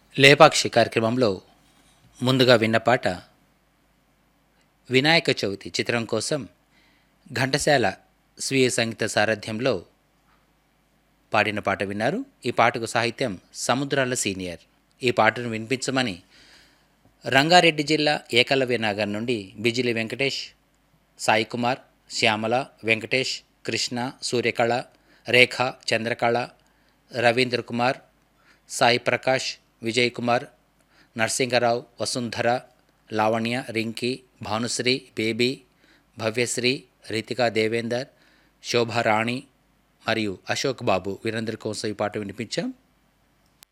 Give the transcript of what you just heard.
లేపాక్షి కార్యక్రమంలో ముందుగా విన్న పాట వినాయక చవితి చిత్రం కోసం ఘంటసాల స్వీయ సంగీత సారథ్యంలో పాడిన పాట విన్నారు ఈ పాటకు సాహిత్యం సముద్రాల సీనియర్ ఈ పాటను వినిపించమని రంగారెడ్డి జిల్లా ఏకలవ్య నగర్ నుండి బిజిలి వెంకటేష్ సాయి కుమార్ శ్యామల వెంకటేష్ కృష్ణ సూర్యకళ రేఖ చంద్రకళ రవీంద్ర కుమార్ సాయి ప్రకాష్ విజయ్ కుమార్ నరసింగరావు వసుంధర లావణ్య రింకీ భానుశ్రీ బేబీ భవ్యశ్రీ రితికా దేవేందర్ శోభారాణి మరియు అశోక్ బాబు వీరందరి కోసం ఈ పాట వినిపించాం